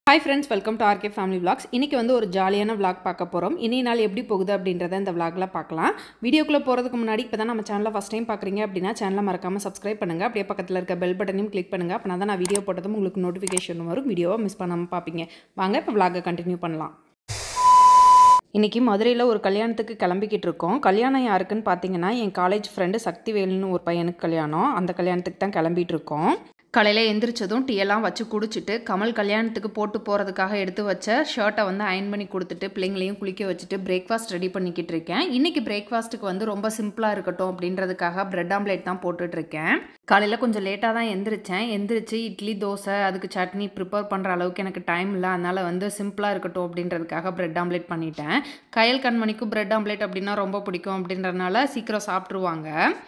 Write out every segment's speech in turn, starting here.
Hi friends welcome to RK family vlogs இன்றைக்கி வந்து ஒரு ஜாலியான vlog பார்க்க போகிறோம் இனி நாள் எப்படி போகுது அப்படின்றத இந்த vlogல பார்க்கலாம் வீடியோக்குள்ளே போகிறதுக்கு முன்னாடி இப்போ தான் நம்ம சேனலை ஃபஸ்ட் டைம் பார்க்குறீங்க அப்படின்னா சேனலை மறக்காமல் சப்ஸ்கிரைப் பண்ணுங்கள் அப்படியே பக்கத்தில் இருக்க பெல் பட்டனையும் கிளிக் பண்ணுங்கள் அப்படின்னா தான் நான் வீடியோ போட்டதும் உங்களுக்கு நோட்டிஃபிகேஷன் வரும் வீடியோவை மிஸ் பண்ணாமல் பார்ப்பீங்க வாங்க இப்போ vlog-அ கண்டினியூ பண்ணலாம் இன்றைக்கி மதுரையில் ஒரு கல்யாணத்துக்கு கிளம்பிக்கிட்டு இருக்கோம் கல்யாணம் யாருக்குன்னு பார்த்தீங்கன்னா என் காலேஜ் ஃப்ரெண்டு சக்திவேலுன்னு ஒரு பையனுக்கு கல்யாணம் அந்த கல்யாணத்துக்கு தான் கிளம்பிட்டு இருக்கோம் காலையில் எந்திரிச்சதும் டீ எல்லாம் வச்சு குடிச்சிட்டு கமல் கல்யாணத்துக்கு போட்டு போகிறதுக்காக எடுத்து வச்ச ஷர்ட்டை வந்து அயன் பண்ணி கொடுத்துட்டு பிள்ளைங்களையும் குளிக்க வச்சுட்டு பிரேக்ஃபாஸ்ட் ரெடி பண்ணிக்கிட்டு இருக்கேன் இன்றைக்கி பிரேக்ஃபாஸ்ட்டுக்கு வந்து ரொம்ப சிம்பிளாக இருக்கட்டும் அப்படின்றதுக்காக பிரெட் ஆம்லேட் தான் போட்டுட்ருக்கேன் காலையில் கொஞ்சம் லேட்டாக தான் எந்திரிச்சேன் எந்திரிச்சு இட்லி தோசை அதுக்கு சட்னி ப்ரிப்பேர் பண்ணுற அளவுக்கு எனக்கு டைம் இல்லை அதனால் வந்து சிம்பிளாக இருக்கட்டும் அப்படின்றதுக்காக பிரெட் ஆம்லேட் பண்ணிட்டேன் கயல் கண்மணிக்கும் பிரெட் ஆம்லேட் அப்படின்னா ரொம்ப பிடிக்கும் அப்படின்றதுனால சீக்கிரம் சாப்பிட்ருவாங்க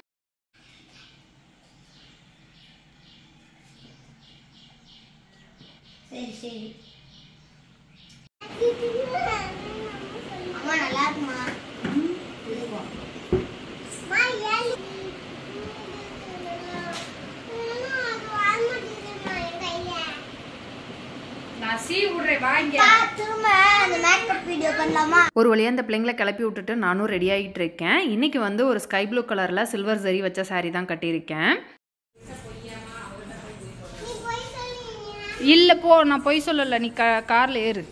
சரி சரி அம்மா நல்லா இருக்குமா ஒரு வழியாக இந்த பிள்ளைங்களை கிளப்பி விட்டுட்டு நானும் ரெடி ஆகிட்டு இருக்கேன் இன்றைக்கி வந்து ஒரு ஸ்கை ப்ளூ கலரில் சில்வர் ஜரி வச்ச saree தான் கட்டியிருக்கேன் இல்லை போ நான் பொய் சொல்லலை நீ க காரில் ஏறு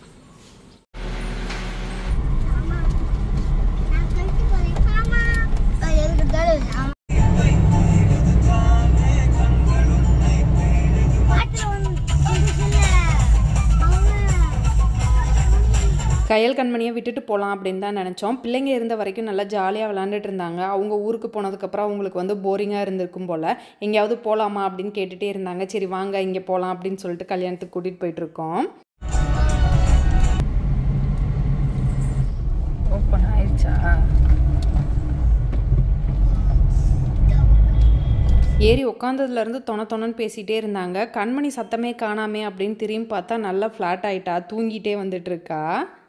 கையல் கண்மணியை விட்டுட்டு போகலாம் அப்படின்னு தான் நினச்சோம் பிள்ளைங்க இருந்த வரைக்கும் நல்லா ஜாலியாக விளாண்டுட்டு இருந்தாங்க அவங்க ஊருக்கு போனதுக்கப்புறம் அவங்களுக்கு வந்து போரிங்காக இருந்திருக்கும் போல் எங்கேயாவது போகலாமா அப்படின்னு கேட்டுகிட்டே இருந்தாங்க சரி வாங்க இங்கே போகலாம் அப்படின்னு சொல்லிட்டு கல்யாணத்துக்கு கூட்டிகிட்டு போயிட்டுருக்கோம் ஓப்பன் ஆயிடுச்சா ஏறி உட்காந்ததுலேருந்து தொண தொணன்னு பேசிகிட்டே இருந்தாங்க கண்மணி சத்தமே காணாமே அப்படின்னு திரும்பி பார்த்தா நல்லா ஃப்ளாட் ஆயிட்டா தூங்கிட்டே வந்துட்டு இருக்கா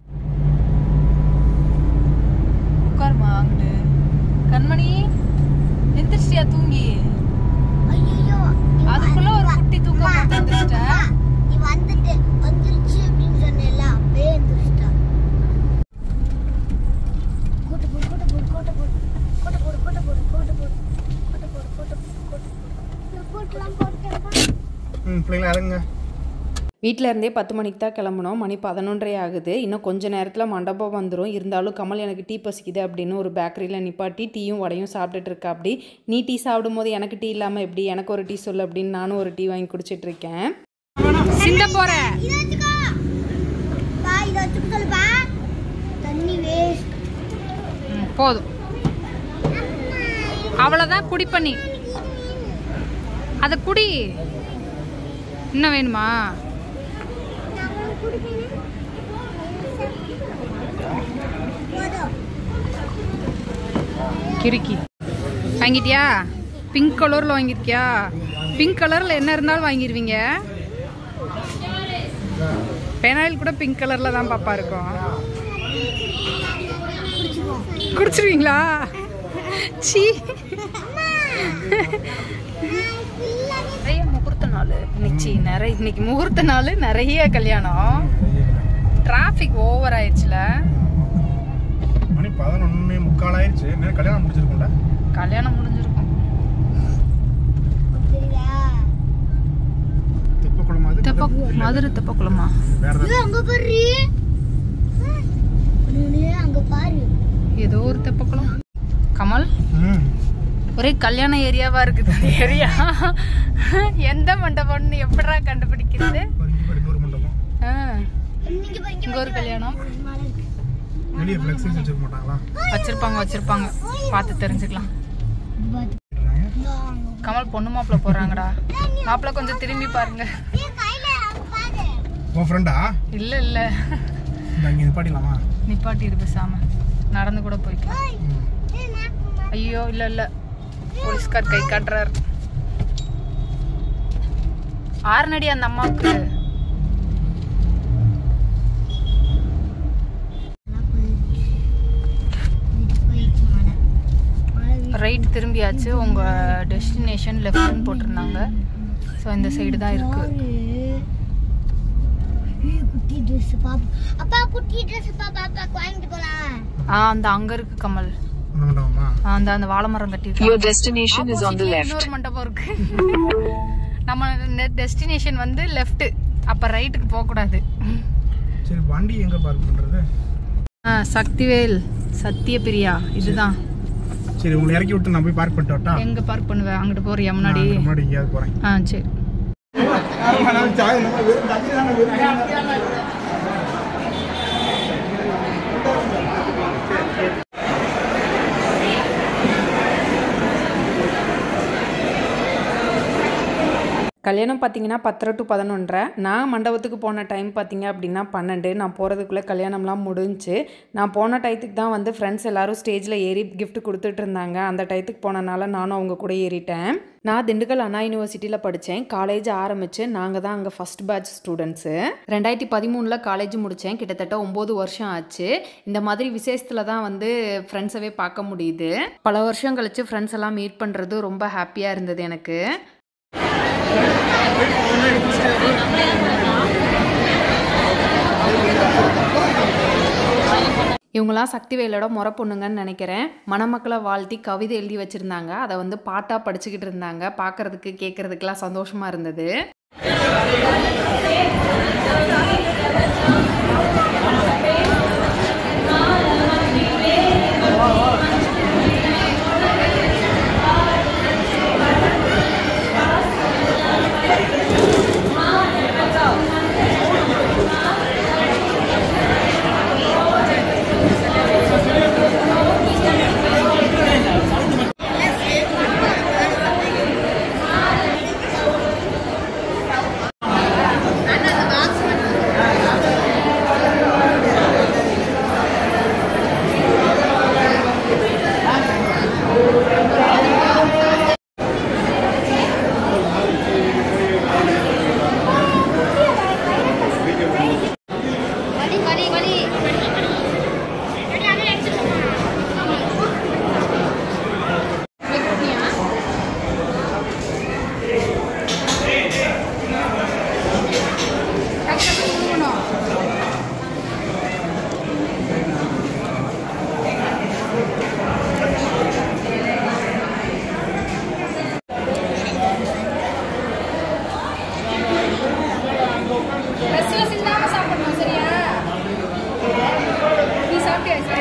உட்காருமா அங்கிட்டு கண்மணி எந்திரிச்சிட்டியா தூங்கி அதுக்குள்ள ஒரு குட்டி தூக்கம் போட்டு எந்திரிச்சிட்ட நீ வந்துட்டு வந்துருச்சு அப்படின்னு சொன்னேல்ல அப்பயே எந்திரிச்சிட்டா கூட்டு போடு கூட்டு போடு கூட்டு போடு கூட்டு போடு கூட்டு போடு கூட்டு போடு கூட்டு போடு கூட்டு போடு கூட்டு போடு கூட்டலாம் போட்டு ம் பிள்ளைங்கள இறங்குங்க வீட்டில் இருந்தே பத்து மணிக்கு தான் கிளம்புனோம் மணி பதினொன்றரை ஆகுது இன்னும் கொஞ்ச நேரத்தில் மண்டபம் வந்துடும் இருந்தாலும் கமல் எனக்கு டீ பசிக்குது அப்படின்னு ஒரு பேக்கரியில் நிப்பாட்டி டீயும் வடையும் சாப்பிட்டுட்டு இருக்கா அப்படி நீ டீ சாப்பிடும் போது எனக்கு டீ இல்லாமல் எப்படி எனக்கு ஒரு டீ சொல்லு அப்படின்னு நானும் ஒரு டீ வாங்கி குடிச்சிட்டு இருக்கேன் சிந்த போறேன் இதை வச்சுக்கோ பா இதை வச்சுக்க சொல்லுப்பா தண்ணி வேஸ்ட் போதும் அவ்வளோதான் குடி பண்ணி அதை குடி இன்னும் வேணுமா நான் குடிப்பேன் போதும் கிறுக்கி வாங்கிட்டியா பிங்க் கலரில் வாங்கியிருக்கியா பிங்க் கலரில் என்ன இருந்தாலும் வாங்கிடுவீங்க பெனாயில் கூட பிங்க் கலரில் தான் பாப்பா இருக்கும் குடிச்சிருவீங்களா சீ நிறைய முகூர்த்த நாள் இன்னைக்கு நிறைய இன்னைக்கு முகூர்த்த நாள் நிறைய கல்யாணம் டிராஃபிக் ஓவர் ஆயிடுச்சுல மணி பதினொன்னே முக்கால் ஆயிடுச்சு நேரம் கல்யாணம் முடிச்சிருக்கோம்ல கல்யாணம் முடிஞ்சிருக்கும் தெரியுதா தெப்பக்குளம் அது தெப்ப மதுரை தெப்பக்குளமா வேற ஏதாவது ஏய், அங்க பாரு ஒண்ணுலயே அங்க பாரு ஏதோ ஒரு தெப்பக்குளம் கமல் ம் ஒரே கல்யாண ஏரியாவா இருக்குது ஏரியா எந்த மண்டபம்னு எப்படா கண்டுபிடிக்கிறது ஒரு இங்க பாரு இன்னொரு மண்டபம் ஆ, இங்க பாரு இங்க இங்க ஒரு கல்யாணம் மலை இருக்கு. வெளியே ஃப்ளெக்ஸி வச்சிருக்க மாட்டாங்களா வச்சிருப்பாங்க வச்சிருப்பாங்க பார்த்து தெரிஞ்சுக்கலாம் இந்தா அங்க. கமல் பொண்ணு மாப்பிள்ள போறாங்கடா மாப்பிள்ள கொஞ்சம் திரும்பி பாருங்க ஏய், கையில அங்க பாரு உன் ஃப்ரெண்டா இல்ல இல்ல இந்த இங்கே நிப்பாட்டிடலாமா நிப்பாட்டி இரு பேசாம நடந்து கூட போய்க்கலாம் ம் ஏய், நான் ஐயோ இல்ல இல்ல போலீஸ்கார் கை காட்டுறாரு ஆறுநடி அந்த அம்மாவுக்கு போயிடுச்சு மலை மலை ரைட் திரும்பியாச்சு உங்கள் டெஸ்டினேஷன் லெஃப்ட்னு போட்டிருந்தாங்க ஸோ இந்த சைடு தான் இருக்குது குட்டி ட்ரெஸ் பாப்பா அப்பா குட்டி ட்ரெஸ் பாப்பா அப்பா வாங்கிட்டு போலாம் ஆ அந்த அங்க இருக்கு கமல் அந்த மண்டபமா ஆ, அந்த அந்த வாழை மரம் கட்டி Your destination is on the left. இன்னொரு மண்டபம் இருக்கு நம்ம டெஸ்டினேஷன் வந்து லெஃப்ட் அப்ப ரைட்டுக்கு போக கூடாது சரி வண்டி எங்க பார்க் பண்றது ஆ, சக்திவேல் சத்யபிரியா இதுதான் சரி உங்களை இறக்கி விட்டு நான் போய் பார்க் பண்ணிட்டு வரட்டா எங்க பார்க் பண்ணுவேன் அங்கிட்டு போறியா முன்னாடி நான் முன்னாடி எங்கேயாவது போறேன் ஆ சரி கல்யாணம் பார்த்தீங்கன்னா பத்தரை டு பதினொன்றரை நான் மண்டபத்துக்கு போன டைம் பார்த்தீங்க அப்படின்னா பன்னெண்டு நான் போகிறதுக்குள்ளே கல்யாணம்லாம் முடிஞ்சுச்சு நான் போன டயத்துக்கு தான் வந்து ஃப்ரெண்ட்ஸ் எல்லாரும் ஸ்டேஜில் ஏறி gift கொடுத்துட்டு இருந்தாங்க அந்த டயத்துக்கு போனனால நானும் அவங்க கூட ஏறிட்டேன் நான் திண்டுக்கல் அண்ணா யூனிவர்சிட்டியில் படித்தேன் காலேஜ் ஆரம்பித்து நாங்கள் தான் அங்கே ஃபஸ்ட் பேட்ச் ஸ்டூடெண்ட்ஸு ரெண்டாயிரத்தி பதிமூணில் காலேஜ் முடித்தேன் கிட்டத்தட்ட ஒம்பது வருஷம் ஆச்சு இந்த மாதிரி விசேஷத்தில் தான் வந்து ஃப்ரெண்ட்ஸவே பார்க்க முடியுது பல வருஷம் கழித்து ஃப்ரெண்ட்ஸ் எல்லாம் மீட் பண்ணுறது ரொம்ப ஹாப்பியாக இருந்தது எனக்கு இவங்களாம் சக்திவேலோட முறை பொண்ணுங்கன்னு நினைக்கிறேன் மணமக்களை வாழ்த்தி கவிதை எழுதி வச்சுருந்தாங்க அதை வந்து பாட்டாக படிச்சுக்கிட்டு இருந்தாங்க பார்க்கறதுக்கு கேட்குறதுக்கெல்லாம் சந்தோஷமாக இருந்தது வலி வலி வலி ட்ரெஸ்ல சிந்தாம சாப்பிடணும் சரியா நீ சாப்பிட்டியா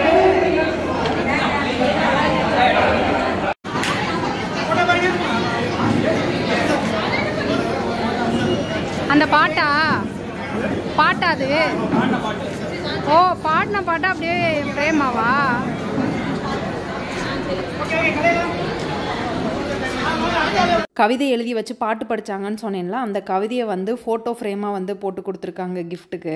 அந்த பாட்டா பாட்டா அது ஓ பாடின பாட்டா அப்படியே பிரேமாவா கவிதை எழுதி வச்சு பாட்டு படிச்சாங்கன்னு சொன்னேன்ல அந்த கவிதையை வந்து ஃபோட்டோ ஃப்ரேமாக வந்து போட்டு கொடுத்துருக்காங்க கிஃப்ட்டுக்கு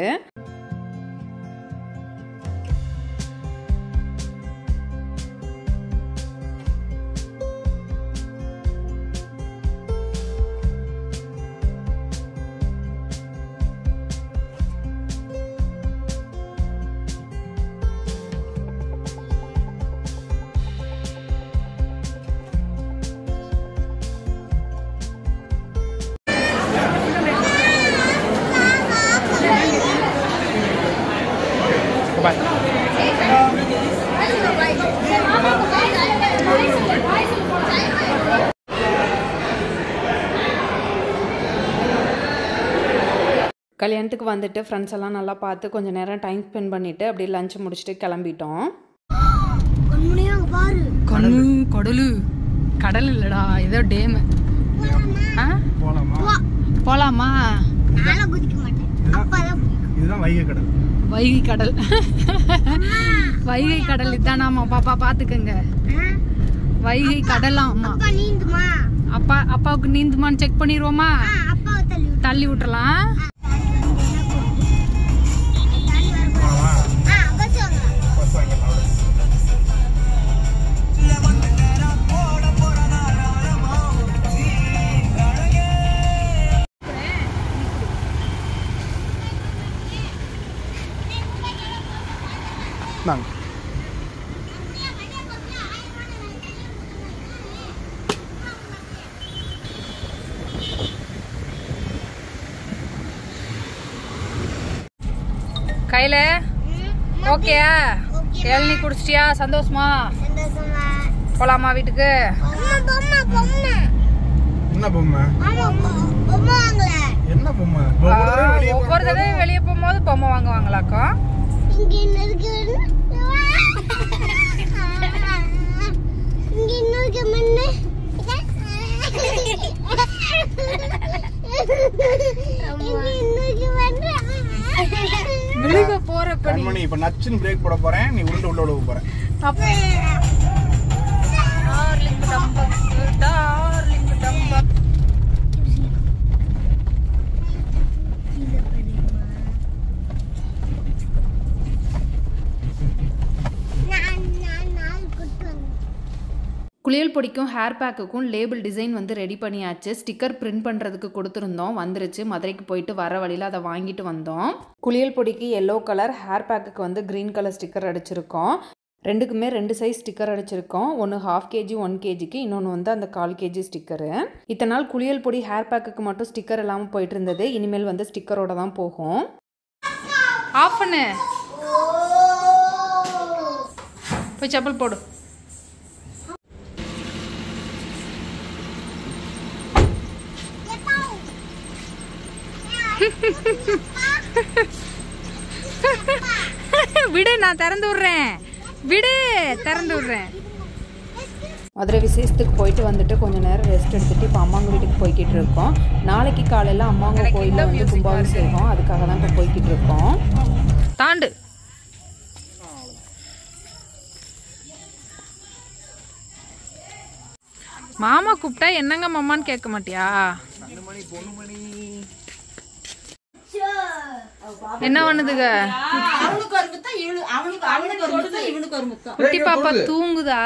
கல்யாணத்துக்கு வந்துட்டு ஃப்ரெண்ட்ஸ் எல்லாம் நல்லா பார்த்து கொஞ்சம் நேரம் டைம் ஸ்பெண்ட் பண்ணிவிட்டு அப்படியே லஞ்ச் முடிச்சுட்டு கிளம்பிட்டோம் கண்மணியா அங்க பாரு கண்ணு கடலு கடல் இல்லடா ஏதோ டேமு ஆ போலாமா போலாமா நானும் குதிக்க மாட்டேன் அப்பா தான் குதிக்கும் இதுதான் வைகை கடல் வைகை கடல் வைகை கடல் இதானாமா பாப்பா பாத்துக்கங்க வைகை கடலாமா அப்பா நீந்துமா அப்பா அப்பாவுக்கு நீந்துமான்னு செக் பண்ணிடுவோமா ஆ, அப்பாவை தள்ளி விட்டு தள்ளி விட்டுறலாம் தள்ளி வர போலாமா ஆ பஸ் வாங்க பஸ் வாங்கிக்கலாம் நாங்க கையில ஓகேயா இளநீ குடிச்சிட்டியா சந்தோஷமா சந்தோஷமா போலாமா வீட்டுக்கு பொம்மை பொம்மை பொம்மை என்ன பொம்மை ஆமா பொ- பொம்மை வாங்கல என்ன பொம்மை ஆ, ஒவ்வொரு தடவை வெளியே ஒவ்வொரு தடவை வெளியே போகும்போது பொம்மை வாங்குவாங்களாக்கா இங்க என்ன இருக்கு இங்க என்ன இருக்கு மண்ணு இங்க என்ன இருக்கு மண்ணு விழுக போறப்ப நீ கண்மணி இப்ப நச்சுன்னு பிரேக் போட போறேன் நீ உருண்டு உள்ள விழுக போற டார்லிங் டம்பக் டார்லிங் டம்பக் நான் நான் நாள் குட்டு வந்தேன் குளியல் பொடிக்கும் ஹேர் பேக்குக்கும் லேபிள் டிசைன் வந்து ரெடி பண்ணியாச்சு ஸ்டிக்கர் பிரிண்ட் பண்ணுறதுக்கு கொடுத்துருந்தோம் வந்துருச்சு மதுரைக்கு போயிட்டு வர வழியில் அதை வாங்கிட்டு வந்தோம் குளியல் பொடிக்கு எல்லோ கலர் ஹேர் பேக்குக்கு வந்து க்ரீன் கலர் ஸ்டிக்கர் அடிச்சிருக்கோம் ரெண்டுக்குமே ரெண்டு சைஸ் ஸ்டிக்கர் அடிச்சிருக்கோம் ஒன்று ஹாஃப் கேஜி ஒன் கேஜிக்கு இன்னொன்று வந்து அந்த கால் கேஜி ஸ்டிக்கரு இத்தனை நாள் குளியல் பொடி ஹேர் பேக்குக்கு மட்டும் ஸ்டிக்கர் இல்லாமல் போயிட்டு இருந்தது இனிமேல் வந்து ஸ்டிக்கரோட தான் போகும் ஆஃப் பண்ணு போய் செப்பல் போடு விடு நான் திறந்து விடுறேன் விடு திறந்து விடுறேன் மதுரை விசேஷத்துக்கு போயிட்டு வந்துட்டு கொஞ்சம் நேரம் ரெஸ்ட் எடுத்துட்டு இப்போ அம்மாங்க வீட்டுக்கு போய்கிட்டு இருக்கோம் நாளைக்கு காலையில் அம்மாங்க எனக்கு கோயிலில் இந்த வந்து music கும்பாபிஷேகம் அதுக்காக தான் இப்போ போய்கிட்டு இருக்கோம் தாண்டு மாமா கூப்பிட்டா என்னங்க மாமான்னு கேட்க மாட்டியா என்ன பண்ணுதுங்க குட்டி பாப்பா தூங்குதா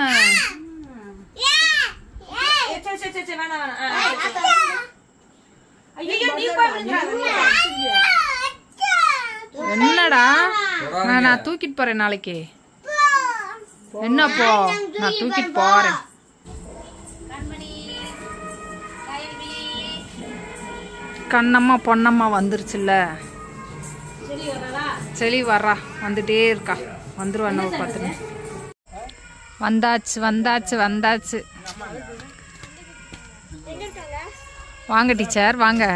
என்னடா நான் நான் தூக்கிட்டு போறேன் நாளைக்கு என்ன போ நான் தூக்கிட்டு போறேன் கண்ணம்மா பொன்னம்மா வந்துருச்சுல்ல சரி வர்றா வந்துட்டே இருக்கா வந்துருவா இன்னும் பார்த்துட்டு வந்தாச்சு வந்தாச்சு வந்தாச்சு வாங்க டீச்சர் வாங்க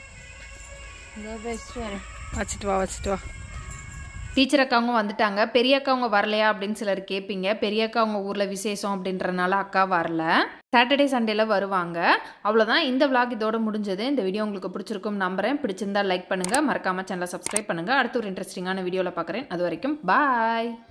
வச்சுட்டு வா வச்சுட்டு வா டீச்சர் அக்காவங்க வந்துட்டாங்க பெரிய அக்காவங்க வரலையா அப்படின்னு சிலர் கேட்பீங்க பெரிய அக்கா அவங்க ஊரில் விசேஷம் அப்படின்றனால அக்கா வரல சாட்டர்டே சண்டேல வருவாங்க அவ்வளோதான் இந்த vlog இதோட முடிஞ்சது இந்த வீடியோ உங்களுக்கு பிடிச்சிருக்கும் நம்புறேன் பிடிச்சிருந்தா லைக் பண்ணுங்கள் மறக்காமல் சேனலை சப்ஸ்கிரைப் பண்ணுங்கள் அடுத்த ஒரு இன்ட்ரெஸ்டிங்கான வீடியோவில் பார்க்குறேன் அது வரைக்கும் பாய்